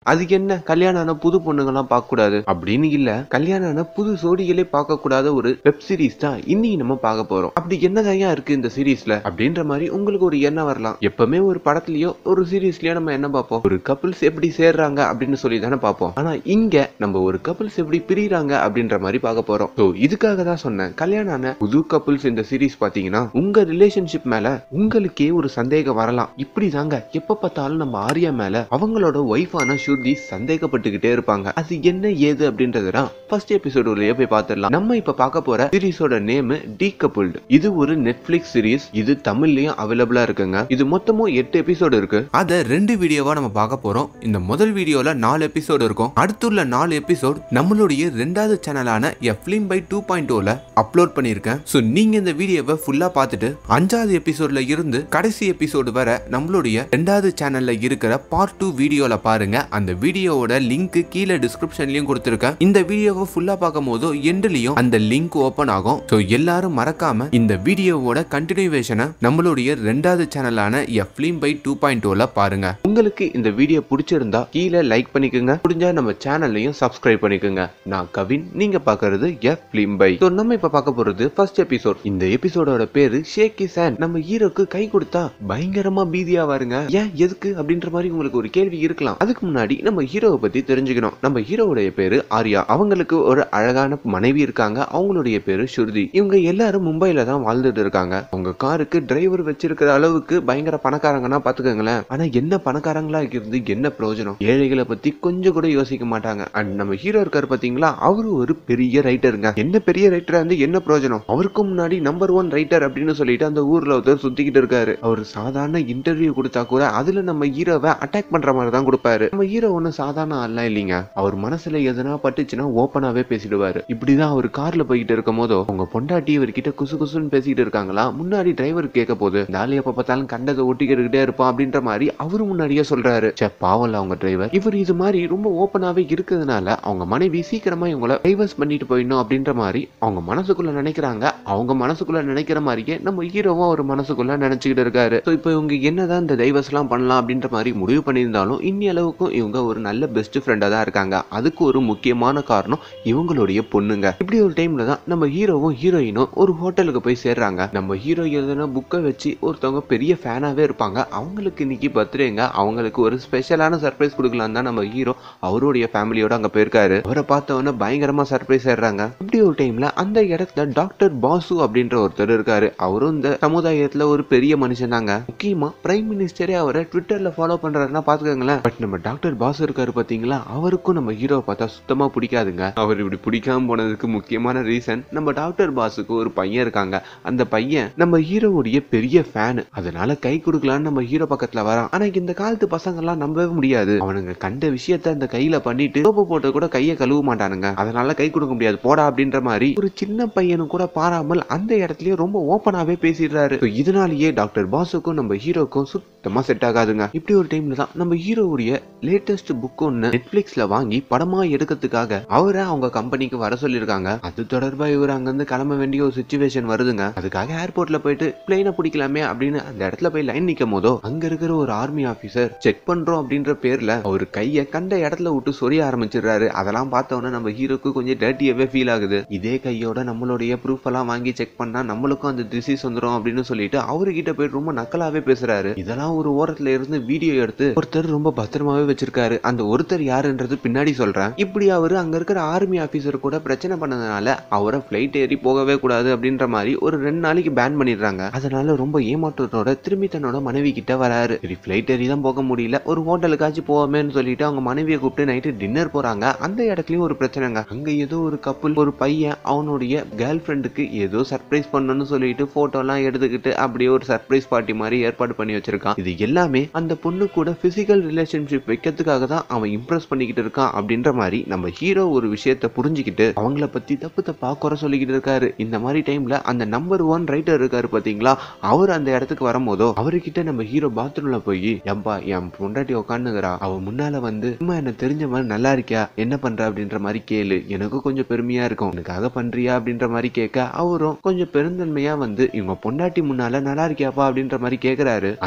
அதுக்கு என்ன கல்யாணம் ஆன புது பொண்ணுங்கெல்லாம் பார்க்க கூடாது அப்படின்னு இல்ல கல்யாணம் ஆன புது சோடிகளே பார்க்க கூடாத ஒரு வெப் சீரிஸ் தான் இன்னைக்கு நம்ம பார்க்க போறோம் அப்படி என்னதான் இருக்கு இந்த சீரிஸ்ல அப்படின்ற மாதிரி உங்களுக்கு ஒரு எண்ணம் வரலாம் எப்பவுமே ஒரு படத்துலயோ ஒரு சீரிஸ்லயோ நம்ம என்ன பார்ப்போம் ஒரு கப்பிள்ஸ் எப்படி சேர்றாங்க அப்படின்னு சொல்லி தானே பார்ப்போம் ஆனா இங்க நம்ம ஒரு கப்பிள்ஸ் எப்படி பிரியறாங்க அப்படின்ற மாதிரி பார்க்க போறோம் ஸோ இதுக்காக தான் சொன்னேன் கல்யாணம் ஆன புது கப்பிள்ஸ் இந்த சீரிஸ் பாத்தீங்கன்னா உங்க ரிலேஷன்ஷிப் மேல உங்களுக்கே ஒரு சந்தேகம் வரலாம் இப்படி தாங்க எப்ப பார்த்தாலும் நம்ம ஆர்யா மேல அவங்களோட ஒய்ஃபான ஸ்ருதி சந்தேகப்பட்டுக்கிட்டே இருப்பாங்க அது என்ன ஏது அப்படின்றதுனா ஃபர்ஸ்ட் எபிசோடுலயே போய் பார்த்துடலாம் நம்ம இப்ப பார்க்க போற சீரிஸோட நேம் டி கப்புள்டு இது ஒரு நெட்ஃபிளிக்ஸ் சீரிஸ் இது தமிழ்லயும் அவைலபிளா இருக்குங்க இது மொத்தமும் எட்டு எபிசோடு இருக்கு அதை ரெண்டு வீடியோவா நம்ம பார்க்க போறோம் இந்த முதல் வீடியோல நாலு எபிசோடு இருக்கும் அடுத்துள்ள நாலு எபிசோட் நம்மளுடைய ரெண்டாவது சேனலான எஃப்லிம் பை டூ பாயிண்ட் ஓல அப்லோட் பண்ணியிருக்கேன் ஸோ நீங்க இந்த வீடியோவை ஃபுல்லா பார்த்துட்டு அஞ்சாவது எபிசோட்ல இருந்து கடைசி எபிசோடு வர நம்மளுடைய ரெண்டாவது சேனல்ல இருக்கிற பார்ட் டூ வீடியோல பாருங்க அந்த வீடியோவோட லிங்க் கீழே டிஸ்கிரிப்ஷன்லயும் கொடுத்துருக்கேன் இந்த வீடியோவை ஃபுல்லா பார்க்கும் போது எண்ட்லயும் அந்த லிங்க் ஓபன் ஆகும் ஸோ எல்லாரும் மறக்காம இந்த வீடியோவோட கண்டினியூவேஷனை நம்மளுடைய ரெண்டாவது சேனலான எஃப்லிம் பை டூ பாயிண்ட் ஓல பாருங்க உங்களுக்கு இந்த வீடியோ பிடிச்சிருந்தா கீழே லைக் பண்ணிக்கோங்க முடிஞ்சா நம்ம சேனல்லையும் சப்ஸ்கிரைப் பண்ணிக்கோங்க நான் கவின் நீங்க பாக்குறது எஃப் ஃபிலிம் பை ஸோ நம்ம இப்ப பார்க்க போறது ஃபர்ஸ்ட் எபிசோட் இந்த எபிசோடோட பேரு ஷேக்கி சான் நம்ம ஹீரோக்கு கை கொடுத்தா பயங்கரமா பீதியா வருங்க ஏன் எதுக்கு அப்படின்ற மாதிரி உங்களுக்கு ஒரு கேள்வி இருக்கலாம் அதுக்கு முன்னாடி நம்ம ஹீரோவை பத்தி தெரிஞ்சுக்கணும் நம்ம ஹீரோவுடைய பேரு ஆர்யா அவங்களுக்கு ஒரு அழகான மனைவி இருக்காங்க அவங்களுடைய பேரு ஸ்ருதி இவங்க எல்லாரும் மும்பைல தான் வாழ்ந்துட்டு இருக்காங்க அவங்க காருக்கு டிரைவர் வச்சிருக்கிற அளவுக்கு பயங்கர பணக்காரங்கன்னா பாத்துக்கோங்களேன் ஆனா என்ன பணக்காரங்களா இருந்து என்ன பிரயோஜனம் ஏழைகளை பத்தி கொஞ்சம் கூட யோசிக்க மாட்டாங்க அண்ட் நம்ம ஹீரோ இருக்காரு பாத்தீங்களா அவரு ஒரு பெரிய ரைட்டருங்க என்ன பெரிய ரைட்டரா இருந்து என்ன பிரயோஜனம் அவருக்கு முன்னாடி நம்பர் ஒன் ரைட்டர் அப்படின்னு சொல்லிட்டு அந்த ஊர்ல ஒருத்தர் சுத்திக்கிட்டு இருக்காரு அவர் சாதாரண இன்டர்வியூ கொடுத்தா கூட அதுல நம்ம ஹீரோவை அட்டாக் பண்ற மாதிரி தான் கொடுப்பாரு நம்ம ஹீரோ ஒண்ணு சாதாரண ஆள்லாம் இல்லைங்க அவர் மனசுல எதனா பட்டுச்சுன்னா ஓப்பனாவே பேசிடுவாரு இப்படிதான் அவர் கார்ல போய்கிட்டு இருக்கும் போதோ அவங்க பொண்டாட்டி இவர்கிட்ட குசு குசுன்னு பேசிக்கிட்டு இருக்காங்களா முன்னாடி டிரைவர் கேட்க போது நாளை எப்ப பார்த்தாலும் கண்டதை ஒட்டிக்கிட்டே இருப்பான் அப்படின்ற மாதிரி அவரு முன்னாடியே சொல்றாரு சே பாவம்ல அவங்க டிரைவர் இவர் இது மாதிரி ரொம்ப ஓப்பனாவே இருக்கிறதுனால அவங்க மனைவி சீக்கிரமா இவங்கள டைவர்ஸ் பண்ணிட்டு போயிடணும் அப்படின்ற மாதிரி அவங்க மனசுக்குள்ள நினைக்கிறாங்க அவங்க மனசுக்குள்ள நினைக்கிற மாதிரியே நம்ம ஹீரோவும் ஒரு மனசுக்குள்ள நினைச்சுக்கிட்டு இருக்காரு ஸோ இப்போ இவங்க என்னதான் இந்த டைவர்ஸ் எல்லாம் பண்ணலாம் அப்படின்ற மாதிரி முடிவு பண்ணியிருந்தாலும் இன்னி அளவுக்கும் இவங்க ஒரு நல்ல பெஸ்ட் ஃப்ரெண்டா தான் இருக்காங்க அதுக்கு ஒரு முக்கியமான காரணம் இவங்களுடைய பொண்ணுங்க இப்படி ஒரு டைம்ல தான் நம்ம ஹீரோவும் ஹீரோயினும் ஒரு ஹோட்டலுக்கு போய் சேர்றாங்க நம்ம ஹீரோ எழுதின புக்கை வச்சு ஒருத்தவங்க பெரிய ஃபேனாவே இருப்பாங்க அவங்களுக்கு இன்னைக்கு பர்த்டேங்க அவங்களுக்கு ஒரு ஸ்பெஷலான சர்ப்ரைஸ் கொடுக்கலாம் தான் நம்ம ஹீரோ அவருடைய ஃபேமிலியோட அங்க போயிருக்காரு அவரை பார்த்தவொன்னே பயங்கரமா சர்ப்ரைஸ் ஆயிடுறாங்க இப்படி ஒரு டைம்ல அந்த இடத்துல டாக்டர் பாசு அப்படின்ற ஒருத்தர் இருக்காரு அவரும் இந்த சமுதாயத்துல ஒரு பெரிய மனுஷன் தாங்க முக்கியமா பிரைம் மினிஸ்டரே அவரை ட்விட்டர்ல ஃபாலோ பண்றாருன்னா பாத்துக்கோங்களேன் பட் நம்ம டாக்டர் பாசு இருக்காரு பாத்தீங்களா அவருக்கும் நம்ம ஹீரோவை பார்த்தா சுத்தமா பிடிக்காதுங்க அவர் இப்படி பிடிக்காம போனதுக்கு முக்கியமான ரீசன் நம்ம டாக்டர் பாசுக்கு ஒரு பையன் இருக்காங்க அந்த பையன் நம்ம ஹீரோவுடைய பெரிய ஃபேன் அதனால கை கொடுக்கலான்னு நம்ம ஹீரோ பக்கத்துல வரான் ஆனா இந்த காலத்து பசங்க எல்லாம் நம்பவே முடியாது அவனுங்க கண்ட விஷயத்த அந்த கையில பண்ணிட்டு சோப்பு போட்டு கூட கையை கழுவ மாட்டானுங்க அதனால கை கொடுக்க முடியாது போடா அப்படின்ற மாதிரி ஒரு சின்ன பையனும் கூட பாராமல் அந்த இடத்துலயே ரொம்ப ஓப்பனாவே பேசிடுறாரு So, இதனாலேயே டாக்டர் பாசுக்கும் நம்ம ஹீரோக்கும் சுத்தமா செட் ஆகாதுங்க இப்படி ஒரு டைம்ல தான் நம்ம ஹீரோவுடைய லேட்டஸ்ட் புக் ஒன்னு நெட்ஃபிளிக்ஸ்ல வாங்கி படமா எடுக்கிறதுக்காக அவரை அவங்க கம்பெனிக்கு வர சொல்லியிருக்காங்க அது தொடர்பா இவர் அங்கிருந்து கிளம்ப வேண்டிய ஒரு சுச்சுவேஷன் வருதுங்க அதுக்காக ஏர்போர்ட்ல போயிட்டு பிளைனை பிடிக்கலாமே அப்படின்னு அந்த இடத்துல போய் லைன் நிக்கும் போதோ அங்க இருக்கிற ஒரு ஆர்மி ஆபீசர் செக் பண்றோம் அப்படின்ற பேர்ல அவர் கைய கண்ட இடத்துல விட்டு சொரிய ஆரம்பிச்சிடுறாரு அதெல்லாம் பார்த்தோன்னே நம்ம ஹீரோக்கு கொஞ்சம் டர்ட்டியாவே ஃபீல் ஆகுது இதே கையோட நம்மளுடைய ப்ரூஃப் எல்லாம் வாங்கி செக் பண்ணா நம்மளுக்கும் அந்த டிசீஸ் வந்துடும் அப்படின்னு சொல்லிட்டு அவர்கிட்ட போயிட்டு ரொம்ப நக்கலாவே பேசுறாரு இதெல்லாம் ஒரு ஓரத்துல இருந்து வீடியோ எடுத்து ஒருத்தர் ரொம்ப பத்திரமாவே வச்சிருக்காரு அந்த ஒருத்தர் யாருன்றது பின்னாடி சொல்றேன் இப்படி அவரு அங்க இருக்கிற ஆர்மி ஆபீசர் கூட பிரச்சனை பண்ணதுனால அவரை பிளைட் ஏறி போகவே கூடாது அப்படின்ற மாதிரி ஒரு ரெண்டு நாளைக்கு பேன் பண்ணிடுறாங்க அதனால ரொம்ப ஏமாற்றத்தோட திரும்பி தன்னோட மனைவி கிட்ட வராரு சரி பிளைட் ஏறி தான் போக முடியல ஒரு ஹோட்டலுக்காச்சும் போவோமேன்னு சொல்லிட்டு அவங்க மனைவியை கூப்பிட்டு நைட்டு டின்னர் போறாங்க அந்த இடத்துலயும் ஒரு பிரச்சனைங்க அங்க ஏதோ ஒரு கப்பல் ஒரு பையன் அவனுடைய கேர்ள் ஃப்ரெண்டுக்கு ஏதோ சர்ப்ரைஸ் பண்ணணும்னு சொல்லிட்டு போட்டோ எல்லாம் எடுத்துக்கிட்டு அப்படியே ஒரு சர்ப்ரைஸ் பார்ட்டி மாதிரி ஏற்பாடு பண்ணி வச்சிருக்கான் இது எல்லாமே அந்த பொண்ணு கூட பிசிக்கல் ரிலேஷன்ஷிப் வைக்கிறதுக்காக தான் அவன் இம்ப்ரெஸ் பண்ணிக்கிட்டு இருக்கான் அப்படின்ற மாதிரி நம்ம ஹீரோ ஒரு விஷயத்த புரிஞ்சுக்கிட்டு அவங்கள பத்தி தப்பு தப்பா குறை சொல்லிக்கிட்டு இருக்காரு இந்த மாதிரி டைம்ல அந்த நம்பர் ஒன் ரைட்டர் இருக்காரு பாத்தீங்களா அவர் அந்த இடத்துக்கு வரும்போதோ அவர்கிட்ட நம்ம ஹீரோ பாத்ரூம்ல போய் ஏம்பா என் பொண்டாட்டி உட்காந்துக்கிறா அவ முன்னால வந்து சும்மா என்ன தெரிஞ்ச மாதிரி நல்லா இருக்கியா என்ன பண்ற அப்படின்ற மாதிரி கேளு எனக்கும் கொஞ்சம் பெருமையா இருக்கும் உனக்காக பண்றியா அப்படின்ற மாதிரி கேட்க அவரும் கொஞ்சம் பெருந்தன்மையா வந்து இவங்க பொண்டாட்டி முன்னால நல்லா இருக்கியாப்பா அப்படின்ற மாதிரி கேக்குறாரு அந்த இடத்துல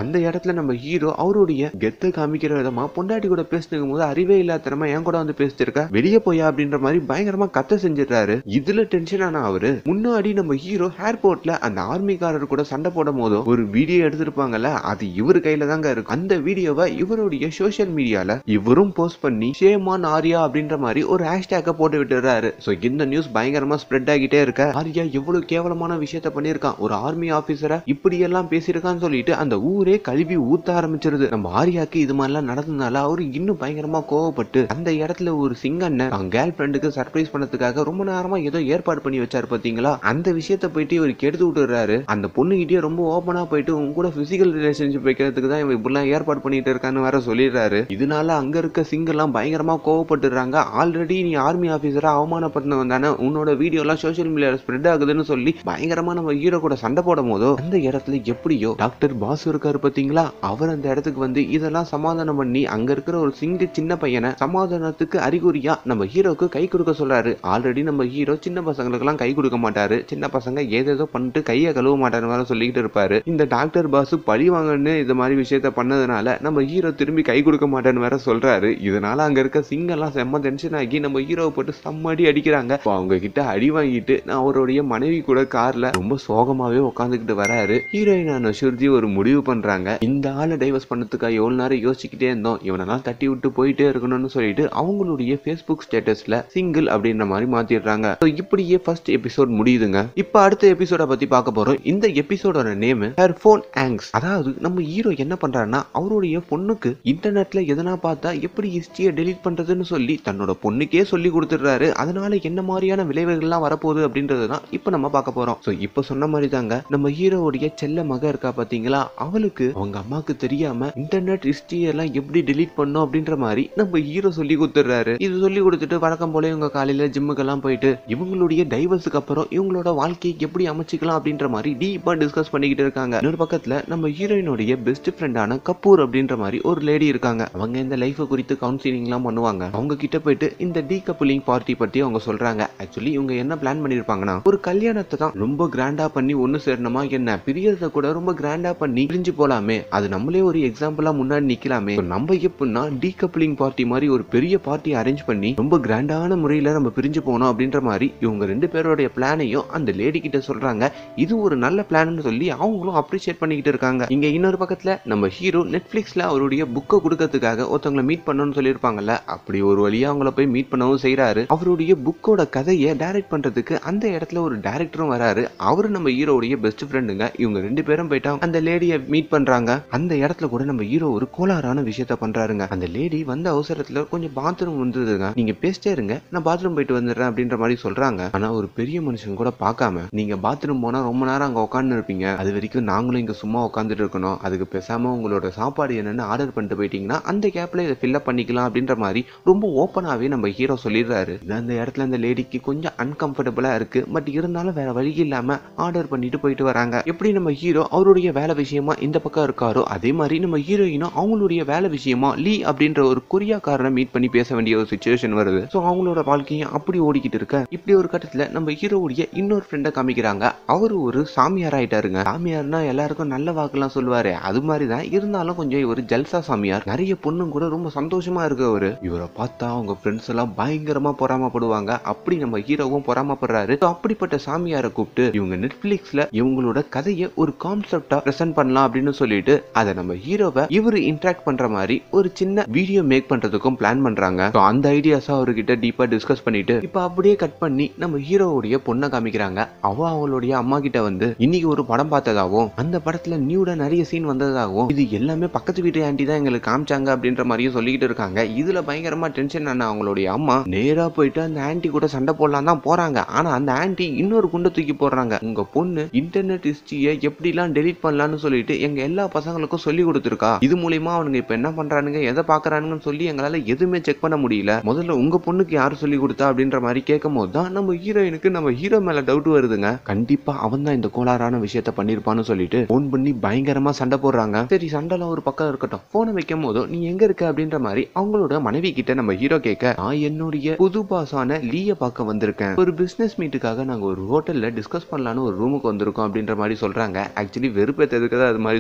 இடத்துல நம்ம ஹீரோ அவருடைய கெத்த காமிக்கிற விதமா பொண்டாட்டி கூட பேசினுக்கும் போது அறிவே இல்லாதனமா என் கூட வந்து பேசிட்டு இருக்க வெளியே போயா அப்படின்ற மாதிரி பயங்கரமா கத்த செஞ்சிடுறாரு இதுல டென்ஷன் ஆன அவரு முன்னாடி நம்ம ஹீரோ ஏர்போர்ட்ல அந்த ஆர்மிக்காரர் கூட சண்டை போடும் போதோ ஒரு வீடியோ எடுத்திருப்பாங்கல்ல அது இவர் கையில தாங்க இருக்கு அந்த வீடியோவை இவருடைய சோஷியல் மீடியால இவரும் போஸ்ட் பண்ணி ஷேமான் ஆர்யா அப்படின்ற மாதிரி ஒரு ஹேஷ்டேக்க போட்டு விட்டுறாரு சோ இந்த நியூஸ் பயங்கரமா ஸ்ப்ரெட் ஆகிட்டே இருக்க ஆர்யா எவ்வளவு கேவலமான விஷயத்த பண்ணிருக்கான் ஒரு ஆர்மி ஆபீசரை இப்படி எல்லாம் பேசியிருக்கான்னு சொல்லிட்டு அந்த ஊரே கழுவி ஊத்த ஆரம்பிச்சிருது நம்ம ஆர்யாக்கு இது மாதிரிலாம் நடந்ததுனால அவரு இன்னும் பயங்கரமா கோவப்பட்டு அந்த இடத்துல ஒரு சிங்கண்ண அவன் கேர்ள் ஃப்ரெண்டுக்கு சர்ப்ரைஸ் பண்ணதுக்காக ரொம்ப நேரமா ஏதோ ஏற்பாடு பண்ணி வச்சாரு பாத்தீங்களா அந்த விஷயத்த போயிட்டு இவர் கெடுத்து விட்டுறாரு அந்த பொண்ணுகிட்டயே ரொம்ப ஓப்பனா போயிட்டு உங்க கூட பிசிக்கல் ரிலேஷன்ஷிப் வைக்கிறதுக்கு தான் இவன் இப்படிலாம் ஏற்பாடு பண்ணிட்டு இருக்கான்னு வேற சொல்லிடுறாரு இதனால அங்க இருக்க சிங்கெல்லாம் பயங்கரமா கோவப்பட்டுறாங்க ஆல்ரெடி நீ ஆர்மி ஆபீசரா அவமானப்படுத்தவன் தானே உன்னோட வீடியோ எல்லாம் சோஷியல் மீடியால ஸ்ப்ரெட் ஆகுதுன்னு சொல்லி பயங்கரமா நம்ம ஹீரோ கூட சண்டை போடும் போதோ அந்த இடத்துல எப்படியோ டாக்டர் பாசு இருக்காரு பாத்தீங்களா அவர் அந்த இடத்துக்கு வந்து இதெல்லாம் சமாதானம் பண்ணி அங்க இருக்கிற ஒரு சிங்கு சின்ன பையனை சமாதானத்துக்கு அறிகுறியா நம்ம ஹீரோக்கு கை கொடுக்க சொல்றாரு ஆல்ரெடி நம்ம ஹீரோ சின்ன பசங்களுக்கெல்லாம் கை கொடுக்க மாட்டாரு சின்ன பசங்க ஏதேதோ பண்ணிட்டு கையை கழுவ மாட்டாரு வேற சொல்லிக்கிட்டு இருப்பாரு இந்த டாக்டர் பாசு பழி வாங்கன்னு இந்த மாதிரி விஷயத்த பண்ணதுனால நம்ம ஹீரோ திரும்பி கை கொடுக்க மாட்டேன்னு வேற சொல்றாரு இதனால அங்க இருக்க சிங்கெல்லாம் செம்ம டென்ஷன் ஆகி நம்ம ஹீரோவை போட்டு செம்மடி அடிக்கிறாங்க இப்போ அவங்க கிட்ட அடி வாங்கிட்டு நான் அவருடைய மனைவி கூட கார்ல ரொம்ப சோகமாவே உட்காந்துக்கிட்டு வராரு ஹீரோயினான சுருதி ஒரு முடிவு பண்றாங்க இந்த ஆளை டைவர்ஸ் பண்ணதுக்காக எவ்வளவு நேரம் யோசிச்சுக்கிட்டே இருந்தோம் இவனெல்லாம் தட்டி விட்டு போயிட்டே இருக்கணும்னு சொல்லிட்டு அவங்களுடைய ஃபேஸ்புக் ஸ்டேட்டஸ்ல சிங்கிள் அப்படின்ற மாதிரி மாத்திடுறாங்க So, இப்படியே ஃபர்ஸ்ட் எபிசோட் முடியுதுங்க இப்போ அடுத்த எபிசோட பத்தி பார்க்க போறோம் இந்த எபிசோடோட நேம் ஹர் ஃபோன் ஆங்ஸ் அதாவது நம்ம ஹீரோ என்ன பண்றாருன்னா அவருடைய பொண்ணுக்கு இன்டர்நெட்ல எதனா பார்த்தா எப்படி ஹிஸ்டரியை டெலீட் பண்றதுன்னு சொல்லி தன்னோட பொண்ணுக்கே சொல்லி கொடுத்துடுறாரு அதனால என்ன மாதிரியான விளைவுகள்லாம் வரப்போகுது அப்படின்றது தான் இப்போ நம்ம பார்க்க போறோம் ஸோ இப்போ சொன்ன மாதிரி தாங்க நம்ம ஹீரோவுடைய செல்ல மக இருக்கா பாத்தீங்களா அவளுக்கு அவங்க அம்மாக்கு தெரியாம இன்டர்நெட் ஹிஸ்டரி எல்லாம் எப்படி டெலீட் பண்ணும் அப்படின்ற மாதிரி நம்ம ஹீரோ சொல்லி கொடுத்துட்றாரு இது சொல்லி கொடுத்துட்டு வழக்கம் போல இவங்க காலையில ஜிம்முக்கெல்லாம் போயிட்டு இவங்களுடைய டைவர்ஸுக்கு அப்புறம் இவங்களோட வாழ்க்கையை எப்படி அமைச்சிக்கலாம் அப்படின்ற மாதிரி டீப்பா டிஸ்கஸ் பண்ணிக்கிட்டு இருக்காங்க இன்னொரு பக்கத்துல நம்ம ஹீரோயினுடைய பெஸ்ட் ஃப்ரெண்டான கபூர் அப்படின்ற மாதிரி ஒரு லேடி இருக்காங்க அவங்க இந்த லைஃப் குறித்து கவுன்சிலிங் எல்லாம் பண்ணுவாங்க அவங்க கிட்ட போயிட்டு இந்த டீ கப்புலிங் பார்ட்டி பத்தி அவங்க சொல்றாங்க ஆக்சுவலி இவங்க என்ன பிளான் பண்ணிருப்பாங்கன்னா ஒரு கல்யாணத்தை தான் ரொம்ப கிராண்டா பண்ணி ஒண்ணு சேரணுமா என்ன பிரியறத கூட ரொம்ப கிராண்டா பண்ணி பிரிஞ்சு போலாமே அது நம்மளே ஒரு எக்ஸாம்பிளா முன்னாடி நிக்கலாமே So, நம்ம எப்படின்னா டீ கப்ளிங் பார்ட்டி மாதிரி ஒரு பெரிய பார்ட்டி அரேஞ்ச் பண்ணி ரொம்ப கிராண்டான முறையில நம்ம பிரிஞ்சு போனோம் அப்படின்ற மாதிரி இவங்க ரெண்டு பேருடைய பிளானையும் அந்த லேடி கிட்ட சொல்றாங்க இது ஒரு நல்ல பிளான்னு சொல்லி அவங்களும் அப்ரிஷியேட் பண்ணிக்கிட்டு இருக்காங்க இங்க இன்னொரு பக்கத்துல நம்ம ஹீரோ நெட்ஃபிளிக்ஸ்ல அவருடைய புக்கை கொடுக்கறதுக்காக ஒருத்தவங்களை மீட் பண்ணணும்னு சொல்லியிருப்பாங்கல்ல அப்படி ஒரு வழியா அவங்கள போய் மீட் பண்ணவும் செய்றாரு அவருடைய புக்கோட கதையை டைரக்ட் பண்றதுக்கு அந்த இடத்துல ஒரு டைரக்டரும் வராரு அவரு நம்ம ஹீரோவுடைய பெஸ்ட் ஃப்ரெண்டுங்க இவங்க ரெண்டு பேரும் போயிட்டா அந்த லேடியை மீட் பண்றாங்க அந்த இடத்துல கூட நம்ம ஹீரோ ஒரு கோளாறான விஷயத்த பண்றாருங்க அந்த லேடி வந்த அவசரத்துல கொஞ்சம் பாத்ரூம் வந்ததுங்க நீங்க பேசிட்டே இருங்க நான் பாத்ரூம் போயிட்டு வந்துடுறேன் அப்படின்ற மாதிரி சொல்றாங்க ஆனா ஒரு பெரிய மனுஷன் கூட பார்க்காம நீங்க பாத்ரூம் போனா ரொம்ப நேரம் அங்க உட்காந்து இருப்பீங்க அது வரைக்கும் நாங்களும் இங்க சும்மா உட்காந்துட்டு இருக்கணும் அதுக்கு பேசாம உங்களோட சாப்பாடு என்னன்னு ஆர்டர் பண்ணிட்டு போயிட்டீங்கன்னா அந்த கேப்ல இதை ஃபில்அப் பண்ணிக்கலாம் அப்படின்ற மாதிரி ரொம்ப ஓப்பனாவே நம்ம ஹீரோ சொல்லிடுறாரு இது அந்த இடத்துல அந்த லேடிக்கு கொஞ்சம் அன்கம்ஃபர்டபுளா இருக்கு பட் இருந்தாலும் வேற வழி இல்லாம ஆர்டர் பண்ணிட்டு போயிட்டு வராங்க எப்படி நம்ம ஹீரோ அவருடைய வேலை விஷயமா இந்த பக்கம் இருக்காரோ அதே மாதிரி நம்ம ஹீரோயினும் அவங்களுடைய வேலை விஷயமா லீ அப்படின்ற ஒரு கொரியாக்காரனை மீட் பண்ணி பேச வேண்டிய ஒரு சுச்சுவேஷன் வருது ஸோ அவங்களோட வாழ்க்கையும் அப்படி ஓடிக்கிட்டு இருக்க இப்படி ஒரு கட்டத்துல நம்ம ஹீரோவுடைய இன்னொரு ஃப்ரெண்டை காமிக்கிறாங்க அவரு ஒரு சாமியார் ஆயிட்டாருங்க சாமியார்னா எல்லாருக்கும் நல்ல வாக்குலாம் சொல்லுவாரு அது மாதிரி தான் இருந்தாலும் கொஞ்சம் இவர் ஜல்சா சாமியார் நிறைய பொண்ணுங்க கூட ரொம்ப சந்தோஷமா இருக்கு அவரு இவரை பார்த்தா அவங்க ஃப்ரெண்ட்ஸ் எல்லாம் பயங்கரமா பொறாமப்படுவாங்க அப்படி நம்ம ஹீரோவும் பொறாமப்படுறாரு So, அப்படிப்பட்ட சாமியாரை கூப்பிட்டு இவங்க நெட்ஃபிளிக்ஸ்ல இவங்களோட கதையை ஒரு கான்செப்டா பிரசன்ட் பண்ணலாம் அப்படின்னு சொல்லிட்டு அதை நம்ம ஹீரோவை இவரு இன்ட்ராக்ட் பண்ற மாதிரி ஒரு சின்ன வீடியோ மேக் பண்றதுக்கும் பிளான் பண்றாங்க So, அந்த ஐடியாஸா அவர்கிட்ட டீப்பா டிஸ்கஸ் பண்ணிட்டு இப்ப அப்படியே கட் பண்ணி நம்ம ஹீரோவுடைய பொண்ணை காமிக்கிறாங்க அவ அவளுடைய அம்மா கிட்ட வந்து இன்னைக்கு ஒரு படம் பார்த்ததாகவும் அந்த படத்துல நியூடா நிறைய சீன் வந்ததாகவும் இது எல்லாமே பக்கத்து வீட்டு ஆண்டி தான் எங்களுக்கு காமிச்சாங்க அப்படின்ற மாதிரியும் சொல்லிக்கிட்டு இருக்காங்க இதுல பயங்கரமா டென்ஷன் ஆன அவங்களுடைய அம்மா நேரா போயிட்டு அந்த ஆன்ட்டி கூட சண்டை போடலாம் தான் போறாங்க ஆனா அந்த ஆன்ட்டி இன்னொரு குண்டை தூக்கி போடுறாங்க உங்க பொண்ணு இன்டர்நெட் ஹிஸ்டரியை எப்படிலாம் டெலீட் பண்ணலாம்னு சொல்லிட்டு எங்க எல்லா பசங்களுக்கும் சொல்லி கொடுத்துருக்கா இது மூலியமா அவனுங்க இப்ப என்ன பண்றானுங்க எதை பாக்குறானுங்கன்னு சொல்லி எங்களால எதுவுமே செக் பண்ண முடியல முதல்ல உங்க பொண்ணுக்கு யாரு சொல்லி கொடுத்தா அப்படின்ற மாதிரி கேட்கும் போது தான் நம்ம ஹீரோயினுக்கு நம்ம ஹீரோ மேல டவுட் வருதுங்க கண்டிப்பா அவன் தான் இந்த கோளாறான விஷயத்த பண்ணிருப்பான்னு சொல்லிட்டு போன் பண்ணி பயங்கரமா சண்டை போடுறாங்க சரி சண்டைலாம் ஒரு பக்கம் இருக்கட்டும் போனை வைக்கும் போதும் நீ எங்க இருக்க அப்படின்ற மாதிரி அவங்களோட மனைவி கிட்ட நம்ம ஹீரோ கேட்க நான் என்னுடைய புது பாஸான லீய பார்க்க வந்திருக்கேன் ஒரு பிசினஸ் மீட்டுக்காக நாங்க ஒரு ஹோட்டல்ல டிஸ்கஸ் பண்ணலாம்னு ஒரு ரூமுக்கு வந்திருக்கோம் அப்படின்ற மாதிரி சொல்றாங்க ஆக்சுவலி வெறுப்பேத்ததுக்கு தான் அது மாதிரி சொல்றாங்க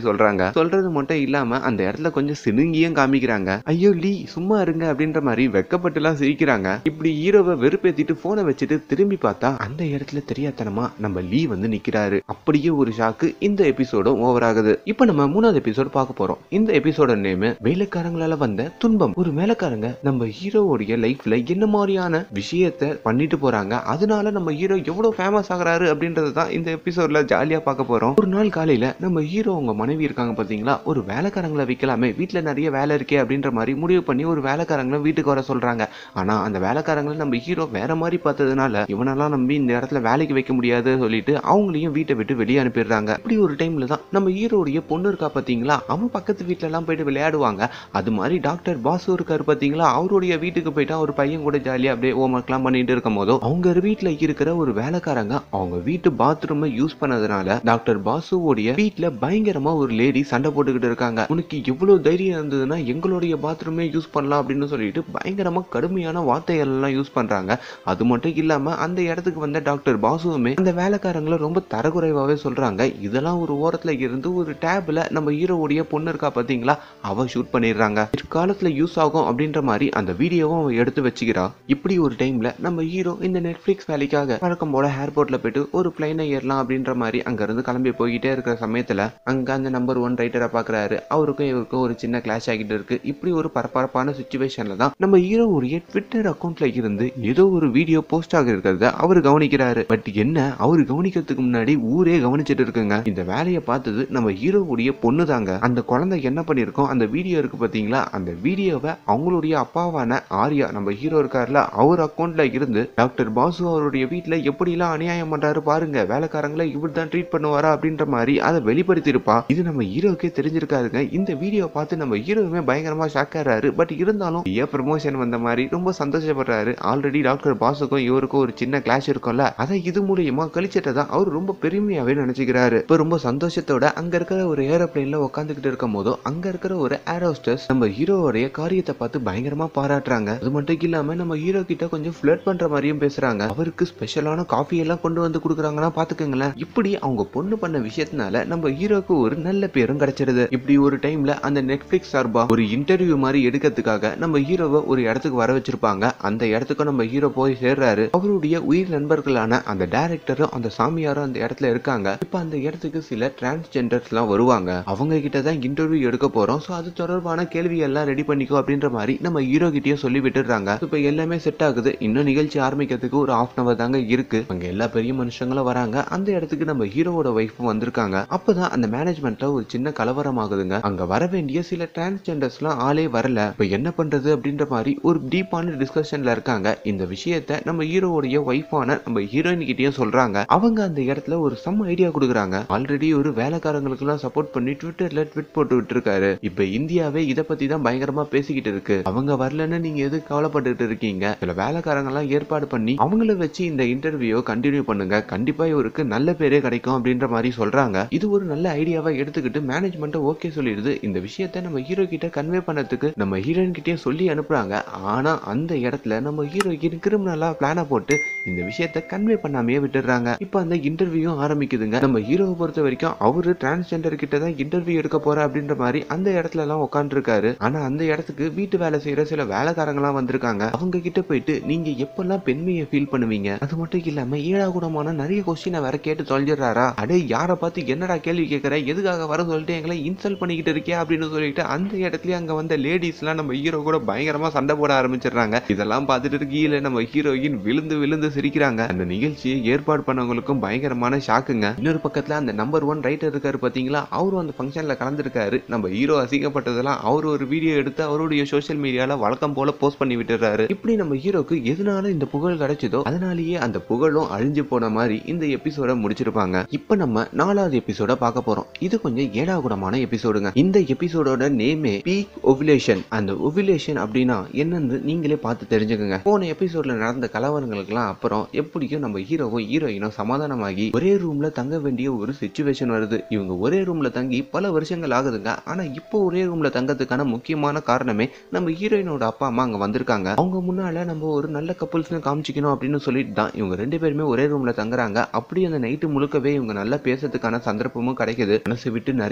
சொல்றது மட்டும் இல்லாம அந்த இடத்துல கொஞ்சம் சினுங்கியும் காமிக்கிறாங்க ஐயோ லீ சும்மா இருங்க அப்படின்ற மாதிரி வெக்கப்பட்டு எல்லாம் சிரிக்கிறாங்க இப்படி ஹீரோவை வெறுப்பேத்திட்டு போனை வச்சுட்டு திரும்பி பார்த்தா அந்த இடத்துல தெரியாதனமா நம்ம லீ வந்து நிக்கிறாரு அப்படியே ஒரு ஷாக்கு இந்த எபிசோடும் ஓவர் ஆகுது இப்போ நம்ம மூணாவது எபிசோடு பார்க்க போறோம் இந்த எபிசோட நேம் வேலைக்காரங்களால வந்த துன்பம் ஒரு வேலைக்காரங்க நம்ம ஹீரோவுடைய லைஃப்ல என்ன மாதிரியான விஷயத்த பண்ணிட்டு போறாங்க அதனால நம்ம ஹீரோ எவ்வளவு ஃபேமஸ் ஆகுறாரு அப்படின்றது தான் இந்த எபிசோட்ல ஜாலியா பார்க்க போறோம் ஒரு நாள் காலையில நம்ம ஹீரோ அவங்க மனைவி இருக்காங்க பாத்தீங்களா ஒரு வேலைக்காரங்களை வைக்கலாமே வீட்டுல நிறைய வேலை இருக்கே அப்படின்ற மாதிரி முடிவு பண்ணி ஒரு வேலைக்காரங்களை வீட்டுக்கு வர சொல்றாங்க ஆனா அந்த வேலைக்காரங்களை நம்ம ஹீரோ வேற மாதிரி பார்த்ததுனால இவனெல்லாம் நம்பி இந்த இடத்துல வேலைக்கு வைக்க முடியாது சொல்லிட்டு அவங்களையும் வீட்டை விட்டு வெளியே அனுப்பிடுறாங்க இப்படி ஒரு டைம்ல தான் நம்ம ஹீரோடைய பொண்ணு இருக்கா பாத்தீங்களா அவன் பக்கத்து வீட்ல எல்லாம் போயிட்டு விளையாடுவாங்க அது மாதிரி டாக்டர் பாசு இருக்காரு பாத்தீங்களா அவருடைய வீட்டுக்கு போயிட்டா ஒரு பையன் கூட ஜாலியா அப்படியே ஹோம் ஒர்க்லாம் பண்ணிட்டு இருக்கும் போதோ அவங்க வீட்ல இருக்கிற ஒரு வேலைக்காரங்க அவங்க வீட்டு பாத்ரூமை யூஸ் பண்ணதுனால டாக்டர் பாசுவோடைய வீட்ல பயங்கரமா ஒரு லேடி சண்டை போட்டுக்கிட்டு இருக்காங்க உனக்கு எவ்வளவு தைரியம் இருந்ததுன்னா எங்களுடைய பாத்ரூமே யூஸ் பண்ணலாம் அப்படின்னு சொல்லிட்டு பயங்கரமா கடுமையான வார்த்தைகள் எல்லாம் யூஸ் பண்றாங்க அது மட்டும் இல்லாம அந்த இடத்துக்கு வந்த டாக்டர் பாசுவுமே அந்த வேலைக்காரங்களை ரொம்ப தரக்குறைவாவே சொல்றாங்க இதெல்லாம் ஒரு ஓரத்துல இருந்து ஒரு டேப்ல நம்ம ஹீரோவுடைய பொண்ணு இருக்கா பாத்தீங்களா அவ ஷூட் பண்ணிடுறாங்க பிற்காலத்துல யூஸ் ஆகும் அப்படின்ற மாதிரி அந்த வீடியோவும் அவ எடுத்து வச்சுக்கிறா இப்படி ஒரு டைம்ல நம்ம ஹீரோ இந்த நெட்ஃபிளிக்ஸ் வேலைக்காக வழக்கம் போல ஏர்போர்ட்ல போயிட்டு ஒரு பிளைனை ஏறலாம் அப்படின்ற மாதிரி அங்க இருந்து கிளம்பி போய்கிட்டே இருக்கிற சமயத்துல அங்க அந்த நம்பர் ஒன் ரைட்டரை பாக்குறாரு அவருக்கும் இவருக்கும் ஒரு சின்ன கிளாஷ் ஆகிட்டு இருக்கு இப்படி ஒரு பரபரப்பான சுச்சுவேஷன்ல தான் நம்ம ஹீரோவுடைய ட்விட்டர் அக்கௌண்ட்ல இருந்து ஏதோ ஒரு வீடியோ போஸ்ட் ஆகி இருக்கிறத அவர் கவனிக்கிறாரு பட் என்ன அவர் கவனிக்கிறதுக்கு முன்னாடி ஊரே கவனிச்சிட்டு இருக்குங்க இந்த வேலையை பார்த்தது நம்ம ஹீரோவுடைய பொண்ணு தாங்க அந்த குழந்தை என்ன பண்ணிருக்கோம் அந்த வீடியோ இருக்கு பாத்தீங்களா அந்த வீடியோவை அவங்களுடைய அப்பாவான ஆர்யா நம்ம ஹீரோ இருக்காருல அவர் அக்கௌண்ட்ல இருந்து டாக்டர் பாசு அவருடைய வீட்டுல எப்படி எல்லாம் அநியாயம் பண்றாரு பாருங்க வேலைக்காரங்களை இவர் தான் ட்ரீட் பண்ணுவாரா அப்படின்ற மாதிரி அதை வெளிப்படுத்தியிருப்பா இது நம்ம ஹீரோக்கே தெரிஞ்சிருக்காருங்க இந்த வீடியோ பார்த்து நம்ம ஹீரோவுமே பயங்கரமா ஷாக் ஆறாரு பட் இருந்தாலும் ஏன் ப்ரமோஷன் வந்த மாதிரி ரொம்ப சந்தோஷப்படுறாரு ஆல்ரெடி டாக்டர் பாசுக்கும் இவருக்கும் ஒரு சின்ன கிளாஷ் இருக்கும்ல அதை இது மூலியமா கழிச்சிட்டதா அவர் ரொம்ப பெருமையாவே நினைச்சுக்கிறாரு இப்ப ரொம்ப சந்தோஷத்தோட அங்க இருக்கிற ஒரு ஏரோப்ளேன்ல உட்காந்துக்கிட்டு இருக்கும் போதோ அங்க இருக்கிற ஒரு ஏரோஸ்டர்ஸ் நம்ம ஹீரோவுடைய காரியத்தை பார்த்து பயங்கரமா பாராட்டுறாங்க அது மட்டும் இல்லாம நம்ம ஹீரோ கிட்ட கொஞ்சம் ஃபிளர்ட் பண்ற மாதிரியும் பேசுறாங்க அவருக்கு ஸ்பெஷலான காஃபி எல்லாம் கொண்டு வந்து கொடுக்குறாங்கன்னா பாத்துக்கோங்களேன் இப்படி அவங்க பொண்ணு பண்ண விஷயத்தினால நம்ம ஹீரோக்கு ஒரு நல்ல பேரும் கிடைச்சிருது இப்படி ஒரு டைம்ல அந்த நெட்ஃபிளிக்ஸ் சார்பா ஒரு இன்டர்வியூ மாதிரி எடுக்கிறதுக்காக நம்ம ஹீரோவை ஒரு இடத்துக்கு வர வச்சிருப்பாங்க அந்த இடத்துக்கு நம்ம ஹீரோ போய் சேர்றாரு அவருடைய உயிர் நண்பர்களான அந்த டைரக்டரும் அந்த சாமியாரும் அந்த இடத்துல இருக்காங்க இப்ப அந்த இடத்துக்கு சில டிரான்ஸ்ஜெண்டர்ஸ் எல்லாம் வருவாங்க அவங்க கிட்ட தான் இன்டர்வியூ எடுக்க போறோம் சோ அது தொடர்பான கேள்வி எல்லாம் ரெடி பண்ணிக்கோ அப்படின்ற மாதிரி நம்ம ஹீரோ கிட்டயே சொல்லி விட்டுறாங்க இப்ப எல்லாமே செட் ஆகுது இன்னும் நிகழ்ச்சி ஆரம்பிக்கிறதுக்கு ஒரு ஹாஃப் அன் அவர் தாங்க இருக்கு அங்க எல்லா பெரிய மனுஷங்களும் வராங்க அந்த இடத்துக்கு நம்ம ஹீரோவோட ஒய்ஃபும் வந்திருக்காங்க அப்பதான் அந்த மேனேஜ்மெண்ட்ல ஒரு சின்ன கலவரம் ஆகுதுங்க அங்க வர வேண்டிய சில டிரான்ஸ்ஜெண்டர்ஸ் எல்லாம் ஆளே வரல இப்ப என்ன பண்றது அப்படின்ற மாதிரி ஒரு டீப்பான டிஸ்கஷன்ல இருக்காங்க இந்த விஷயத்த நம்ம ஹீரோவுடைய ஒய்ஃபான நம்ம ஹீரோயின் கிட்டயும் சொல்றாங்க அவங்க அந்த இடத்துல ஒரு சம் ஐடியா கொடுக்குறாங்க ஆல்ரெடி ஒரு வேலைக்காரங்களுக்கு எல்லாம் சப்போர்ட் பண்ணி ட்விட்டர்ல ட்விட் போட்டு விட்டுருக்காரு இப்ப இந்தியாவே இத பத்தி தான் பயங்கரமா பேசிக்கிட்டு இருக்கு அவங்க வரலன்னு நீங்க எது கவலைப்பட்டுட்டு இருக்கீங்க சில வேலைக்காரங்க எல்லாம் ஏற்பாடு பண்ணி அவங்கள வச்சு இந்த இன்டர்வியூ கண்டினியூ பண்ணுங்க கண்டிப்பா இவருக்கு நல்ல பேரே கிடைக்கும் அப்படின்ற மாதிரி சொல்றாங்க இது ஒரு நல்ல ஐடியாவா எடுத்துக்கிட்டு மேனேஜ்மெண்ட் ஓகே சொல்லிடுது இந்த விஷயத்த நம்ம ஹீரோ கிட்ட கன்வே பண்ணதுக்கு நம்ம ஹீரோயின் கிட்டே சொல்லி அனுப்புறாங்க ஆனா அந்த இடத்துல நம்ம ஹீரோயின் கிரிமினலா பிளான போட்டு இந்த விஷயத்த கன்வே பண்ணாமையே விட்டுடுறாங்க இப்ப அந்த இன்டர்வியூ ஆரம்பிக்குதுங்க நம்ம ஹீரோவை பொறுத்த வரைக்கும் அவரு டிரான்ஸ்ஜெண்டர் கிட்ட தான் இன்டர்வியூ எடுக்க போற அப்படின்ற மாதிரி அந்த இடத்துல எல்லாம் உட்காந்துருக்காரு ஆனா அந்த இடத்துக்கு வீட்டு வேலை செய்யற சில வேலைக்காரங்களாம் வந்திருக்காங்க அவங்க கிட்ட போயிட்டு நீங்க எப்பெல்லாம் பெண்மையை ஃபீல் பண்ணுவீங்க அது மட்டும் இல்லாம ஏழாகுடமான நிறைய கொஸ்டினை வேற கேட்டு தொலைஞ்சிடுறாரா அடே யாரை பார்த்து என்னடா கேள்வி கேட்கற எதுக்காக வர சொல்லிட்டு எங்களை இன்சல்ட் பண்ணிக்கிட்டு இருக்கியா அப்படின்னு சொல்லிட்டு அந்த இடத்துலயே அங்க வந்த லேடிஸ் எல்லாம் நம்ம ஹீரோ கூட பயங்கரமா சண்டை போட ஆரம்பிச்சிடுறாங்க இதெல்லாம் பார்த்துட்டு கீழே நம்ம ஹீரோயின் விழுந்து விழுந்து சிரிக்கிறாங்க அந்த நிகழ்ச்சியை ஏற்பாடு பண்ணவங்களுக்கும் பயங்கரமான ஷாக்குங்க இன்னொரு பக்கத்துல அந்த நம்பர் ஒன் ரைட்டர் இருக்காரு பாத்தீங்களா அவரும் அந்த ஃபங்க்ஷன்ல கலந்துருக்காரு நம்ம ஹீரோ அசிங்கப்பட்டதெல்லாம் அவர் ஒரு வீடியோ எடுத்து அவருடைய சோஷியல் மீடியால வழக்கம் போல போஸ்ட் பண்ணி விட்டுறாரு இப்படி நம்ம ஹீரோக்கு எதனால இந்த புகழ் கிடைச்சதோ அதனாலேயே அந்த புகழும் அழிஞ்சு போன மாதிரி இந்த எபிசோட முடிச்சிருப்பாங்க இப்ப நம்ம நாலாவது எபிசோட பார்க்க போறோம் இது கொஞ்சம் ஏடாகுடமான எபிசோடுங்க இந்த எபிசோடோட நேமே பீக் ஒவிலேஷன் அந்த ஒவிலேஷன் அப்படின்னா என்னன்னு நீங்களே பார்த்து தெரிஞ்சுக்கோங்க போன எபிசோட்ல நடந்த கலவரங்களுக்கெல்லாம் அப்புறம் எப்படியும் நம்ம ஹீரோவும் ஹீரோயினும் சமாதானமாகி ஒரே ரூம்ல தங்க வேண்டிய ஒரு சுச்சுவேஷன் வருது இவங்க ஒரே ரூம்ல தங்கி பல வருஷங்கள் ஆகுதுங்க ஆனா இப்போ ஒரே ரூம்ல தங்கறதுக்கான முக்கியமான காரணமே நம்ம ஹீரோயினோட அப்பா அம்மா அங்க வந்திருக்காங்க அவங்க முன்னால நம்ம ஒரு நல்ல கப்புள்ஸ்னு காமிச்சிக்கணும் அப்படின்னு சொல்லிட்டு தான் இவங்க ரெண்டு பேருமே ஒரே ரூம்ல தங்குறாங்க அப்படி அந்த நைட்டு முழுக்கவே இவங்க நல்லா பேசுறதுக்கான சந்தர்ப்பமும் கிடைக்குது மனசு விட்டு நிறைய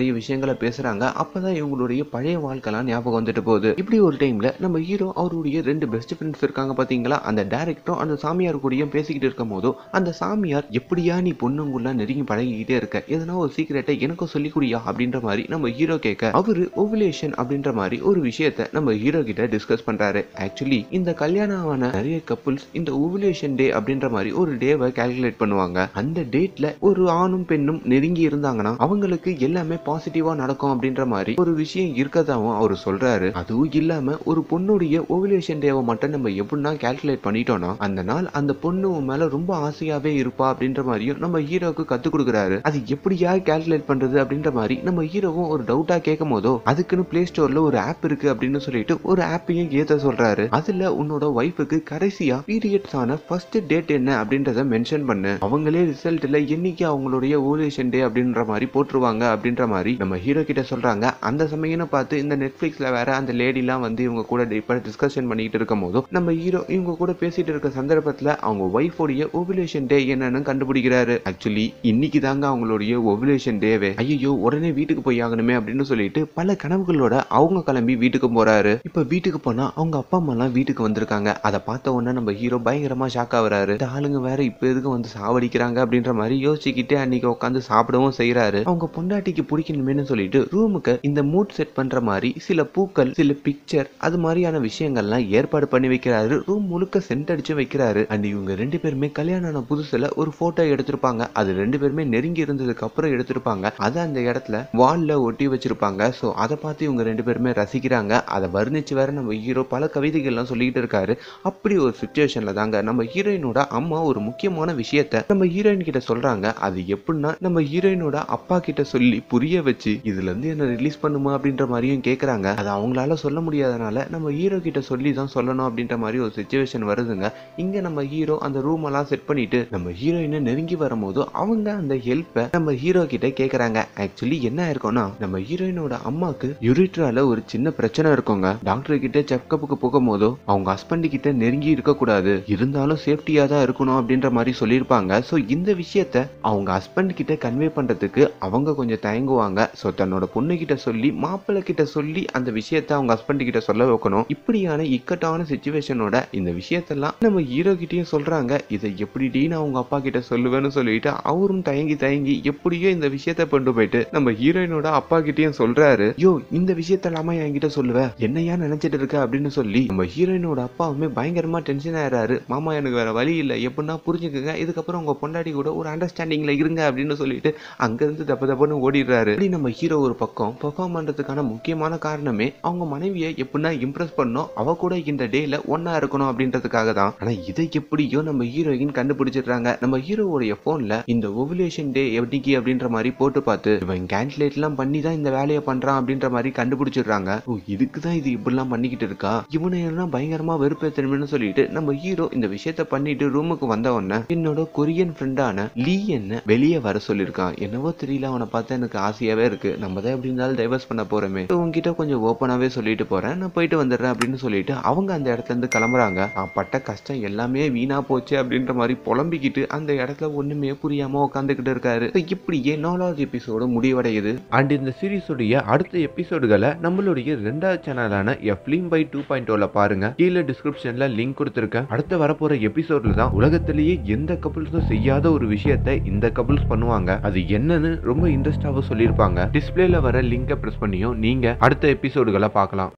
நிறைய விஷயங்களை பேசுறாங்க அப்பதான் இவங்களுடைய பழைய வாழ்க்கைலாம் ஞாபகம் வந்துட்டு போகுது இப்படி ஒரு டைம்ல நம்ம ஹீரோ அவருடைய ரெண்டு பெஸ்ட் ஃப்ரெண்ட்ஸ் இருக்காங்க பாத்தீங்களா அந்த டேரக்டரும் அந்த சாமியார் கூடயும் பேசிக்கிட்டு இருக்கும் போதோ அந்த சாமியார் எப்படியா நீ பொண்ணுங்குள்ள நெருங்கி பழகிக்கிட்டே இருக்க எதனா ஒரு சீக்கிரட்டை எனக்கும் சொல்லி குடியா அப்படின்ற மாதிரி நம்ம ஹீரோ கேட்க அவரு ஓவுலேஷன் அப்படின்ற மாதிரி ஒரு விஷயத்த நம்ம ஹீரோ கிட்ட டிஸ்கஸ் பண்றாரு ஆக்சுவலி இந்த கல்யாணம் ஆன நிறைய கப்புள்ஸ் இந்த ஓவுலேஷன் டே அப்படின்ற மாதிரி ஒரு டேவை கால்குலேட் பண்ணுவாங்க அந்த டேட்ல ஒரு ஆணும் பெண்ணும் நெருங்கி இருந்தாங்கன்னா அவங்களுக்கு எல்லாமே பாசிட்டிவா நடக்கும் அப்படின்ற மாதிரி ஒரு விஷயம் இருக்கதாவும் அவர் சொல்றாரு அதுவும் இல்லாம ஒரு பொண்ணுடைய ஓவுலேஷன் டேவை மட்டும் நம்ம எப்படின்னா கால்குலேட் பண்ணிட்டோம்னா அந்த நாள் அந்த பொண்ணு உன் மேல ரொம்ப ஆசையாவே இருப்பா அப்படின்ற மாதிரியும் நம்ம ஹீரோக்கு கத்து கொடுக்குறாரு அது எப்படியா கால்குலேட் பண்றது அப்படின்ற மாதிரி நம்ம ஹீரோவும் ஒரு டவுட்டா கேட்கும் போதோ அதுக்குன்னு பிளே ஸ்டோர்ல ஒரு ஆப் இருக்கு அப்படின்னு சொல்லிட்டு ஒரு ஆப்பையும் ஏத்த சொல்றாரு அதுல உன்னோட ஒய்ஃபுக்கு கடைசியா பீரியட்ஸ் ஆன ஃபர்ஸ்ட் டேட் என்ன அப்படின்றத மென்ஷன் பண்ணு அவங்களே ரிசல்ட்ல என்னைக்கு அவங்களுடைய ஓலேஷன் டே அப்படின்ற மாதிரி போட்டுருவாங்க அப்படின்ற மாதிரி நம்ம ஹீரோ கிட்ட சொல்றாங்க அந்த சமயம் பார்த்து இந்த நெட்ஃபிளிக்ஸ்ல வேற அந்த லேடிலாம் வந்து இவங்க கூட இப்ப டிஸ்கஷன் பண்ணிட்டு இருக்கும் போதும் நம்ம ஹீரோ இவங்க கூட பேசிட்டு இருக்க சந்தர்ப்பத்துல அவங்க ஒய்ஃபோடைய ஓவுலேஷன் டே என்னன்னு கண்டுபிடிக்கிறாரு ஆக்சுவலி இன்னைக்கு தாங்க அவங்களுடைய ஓவுலேஷன் டேவே ஐயோ உடனே வீட்டுக்கு போய் ஆகணுமே அப்படின்னு சொல்லிட்டு பல கனவுகளோட அவங்க கிளம்பி வீட்டுக்கு போறாரு இப்ப வீட்டுக்கு போனா அவங்க அப்பா அம்மா எல்லாம் வீட்டுக்கு வந்திருக்காங்க அதை பார்த்த உடனே நம்ம ஹீரோ பயங்கரமா ஷாக் ஆகுறாரு இந்த ஆளுங்க வேற இப்ப எதுக்கு வந்து சாவடிக்கிறாங்க அப்படின்ற மாதிரி யோசிச்சுக்கிட்டு அன்னைக்கு உட்காந்து சாப்பிடவும் செய்யறாரு அவங்க பொண்டாட்டிக்கு பிடிக்கணுமேனு சொல்லிட்டு ரூமுக்கு இந்த மூட் செட் பண்ற மாதிரி சில பூக்கள் சில பிக்சர் அது மாதிரியான விஷயங்கள்லாம் ஏற்பாடு பண்ணி வைக்கிறாரு ரூம் முழுக்க சென்ட் அடிச்சு வைக்கிறாரு அண்ட் இவங்க ரெண்டு பேருமே கல்யாணம் ஆன புதுசுல ஒரு போட்டோ எடுத்திருப்பாங்க அது ரெண்டு பேருமே நெருங்கி இருந்ததுக்கு அப்புறம் எடுத்திருப்பாங்க அதை அந்த இடத்துல வால்ல ஒட்டி வச்சிருப்பாங்க சோ அதை பார்த்து இவங்க ரெண்டு பேருமே ரசிக்கிறாங்க அதை வர்ணிச்சு வேற நம்ம ஹீரோ பல கவிதைகள்லாம் சொல்லிக்கிட்டு இருக்காரு அப்படி ஒரு சுச்சுவேஷன்ல தாங்க நம்ம ஹீரோயினோட அம்மா ஒரு முக்கியமான விஷயத்த நம்ம ஹீரோயின் கிட்ட சொல்றாங்க அது எப்படின்னா நம்ம ஹீரோயினோட அப்பா கிட்ட சொல்லி புரிய வச்சு இதுல இருந்து என்ன ரிலீஸ் பண்ணுமா அப்படின்ற மாதிரியும் கேக்குறாங்க அது அவங்களால சொல்ல முடியாதனால நம்ம ஹீரோ கிட்ட சொல்லி தான் சொல்லணும் அப்படின்ற மாதிரி ஒரு சுச்சுவேஷன் வருதுங்க இங்க நம்ம ஹீரோ அந்த ரூம் எல்லாம் செட் பண்ணிட்டு நம்ம ஹீரோயினை நெருங்கி வரும்போது அவங்க அந்த ஹெல்ப்பை நம்ம ஹீரோ கிட்ட கேக்குறாங்க ஆக்சுவலி என்ன இருக்கும்னா நம்ம ஹீரோயினோட அம்மாக்கு யூரிட்ரால ஒரு சின்ன பிரச்சனை இருக்குங்க டாக்டர் கிட்ட செக்கப்புக்கு போகும்போதோ அவங்க ஹஸ்பண்ட் கிட்ட நெருங்கி இருக்க கூடாது இருந்தாலும் சேஃப்டியா தான் இருக்கணும் அப்படின்ற மாதிரி சொல்லியிருப்பாங்க ஸோ இந்த விஷயத்த அவங்க ஹஸ்பண்ட் கிட்ட கன்வே பண்றதுக்கு அவங்க கொஞ்சம் தயங்குவாங்க ஸோ தன்னோட பொண்ணு கிட்ட சொல்லி மாப்பிள்ளை கிட்ட சொல்லி அந்த விஷயத்த அவங்க ஹஸ்பண்ட் கிட்ட சொல்ல வைக்கணும் இப்படியான இக்கட்டான சுச்சுவேஷனோட இந்த விஷயத்தெல்லாம் நம்ம ஹீரோ கிட்டயும் சொல்றாங்க இதை எப்படி நான் அவங்க அப்பா கிட்ட சொல்லுவேன்னு சொல்லிட்டு அவரும் தயங்கி தயங்கி எப்படியோ இந்த விஷயத்த கொண்டு போயிட்டு நம்ம ஹீரோயினோட அப்பா கிட்டயும் சொல்றாரு யோ இந்த விஷயத்தெல்லாமா என்கிட்ட சொல்லுவ என்னையா நினைச்சிட்டு இருக்க அப்படின்னு சொல்லி நம்ம ஹீரோயினோட அப்பாவுமே பயங்கரமா டென்ஷன் ஆயிடுறாரு மாமா எனக்கு வேற வழி இல்லை எப்படின்னா புரிஞ்சுக்கங்க இதுக்கப்புறம் உங்க பொண்டாட்டி கூட ஒரு அண்டர்ஸ்டாண்டிங்ல இருங்க அப்படின்னு சொல்லிட்டு அங்க இருந்து தப்பு தப்புன்னு ஓடிடுறாரு இப்படி நம்ம ஹீரோ ஒரு பக்கம் பெர்ஃபார்ம் பண்றதுக்கான முக்கியமான காரணமே அவங்க மனைவியை எப்படின்னா இம்ப்ரெஸ் பண்ணோம் அவ கூட இந்த டேல ஒன்னா இருக்கணும் அப்படின்றதுக்காக தான் ஆனா இதை எப்படியோ நம்ம ஹீரோயின் கண்டுபிடிச்சிடுறாங்க நம்ம ஹீரோவுடைய போன்ல இந்த ஓவுலேஷன் டே எப்படிக்கு அப்படின்ற மாதிரி போட்டு பார்த்து இவன் கேல்குலேட் எல்லாம் பண்ணி தான் இந்த வேலையை பண்றான் அப்படின்ற மாதிரி கண்டுபிடிச்சிடுறாங்க ஓ இதுக்கு தான் இது இப்படிலாம் பண்ணிக்கிட்டு இருக்கா இவனை எல்லாம் பயங்கரமா வெறுப்பேத்தணும்னு சொல்லிட்டு நம்ம ஹீரோ இந்த விஷயத்த பண்ணிட்டு ரூமுக்கு வந்த உடனே என்னோட கொரியன் ஃப்ரெண்டான லீ என்ன வெளியே வர சொல்லியிருக்கான் என்னவோ தெரியல அவனை பார்த்தா எனக்கு ஆசையாவே இருக்கு நம்ம தான் எப்படி இருந்தாலும் டைவர்ஸ் பண்ண போறோமே So, உன்கிட்ட கொஞ்சம் ஓப்பனாவே சொல்லிட்டு போறேன் நான் போயிட்டு வந்துடுறேன் அப்படின்னு சொல்லிட்டு அவங்க அந்த இடத்துல இருந்து கிளம்புறாங்க நான் பட்ட கஷ்டம் எல்லாமே வீணா போச்சு அப்படின்ற மாதிரி புலம்பிக்கிட்டு அந்த இடத்துல ஒண்ணுமே புரியாம உட்காந்துக்கிட்டு இருக்காரு So, இப்படியே நாலாவது எபிசோடு முடிவடையுது அண்ட் இந்த சீரிஸுடைய அடுத்த எபிசோடுகளை நம்மளுடைய ரெண்டாவது சேனலான எஃப்லிம் பை டூ பாயிண்ட் ஓல பாருங்க கீழே டிஸ்கிரிப்ஷன்ல லிங்க் கொடுத்துருக்கேன் அடுத்து வரப்போற எபிசோட்ல தான் உலகத்திலேயே எந்த கப்புள்ஸும் செய்யாத ஒரு விஷயத்தை இந்த கப்புள்ஸ் பண்ணுவாங்க அது என்னன்னு ரொம்ப இன்ட்ரெஸ்டாக சொல்லியிருப்பாங்க டிஸ்பிளேல வர லிங்கை பிரஸ் பண்ணியும் நீங்க அடுத்த எபிசோடுகளை பார்க்கலாம்